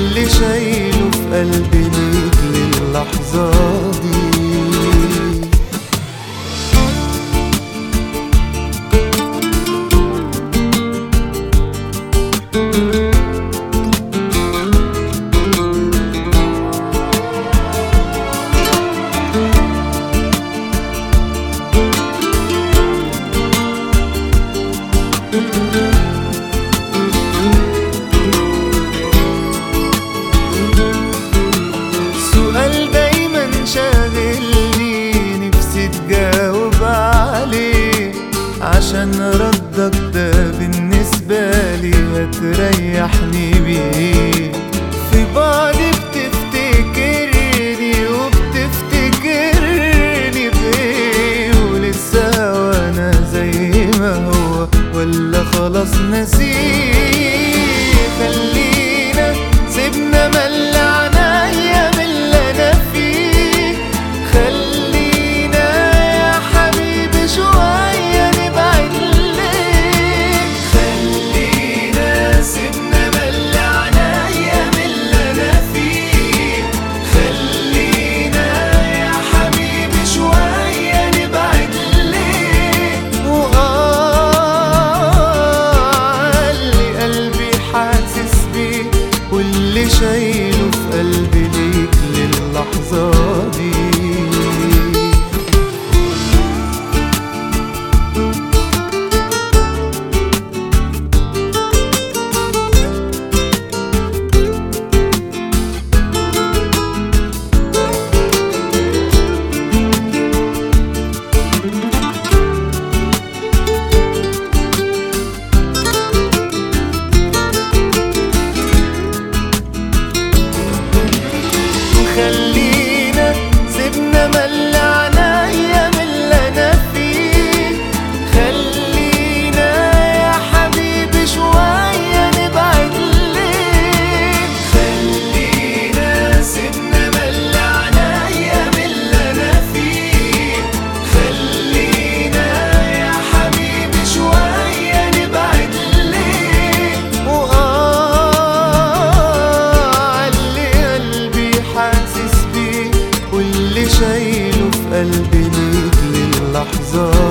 واللي شايله في قلبي ليك للحظة دي سؤال دايما شاغلني نفسي تجاوب عليه عشان ردك ده بالنسبة لي هتريحني بيه في بعضي بتفتكرني وبتفتكرني بيه ولسه وانا زي ما هو ولا خلاص نسيه خلينا سيبنا ملعنا ايام اللي انا فيه خلينا يا حبيبي شوية نبعد ليه خلينا سيبنا ملعنا ايام اللي انا فيه خلينا يا حبيبي شوية نبعد ليه وآه اللي قلبي حاسس بيه واللي شايله في قلبي ليك للحظة دي خلينا سيبنا ملعنا ايام اللي انا فيه خلينا يا حبيبي شوية نبعد ليه خلينا سيبنا ملعنا ايام اللي انا فيه خلينا يا حبيبي شوية نبعد ليه وآه اللي قلبي حاسس بيه واللي شايله في قلبي ليك للحظة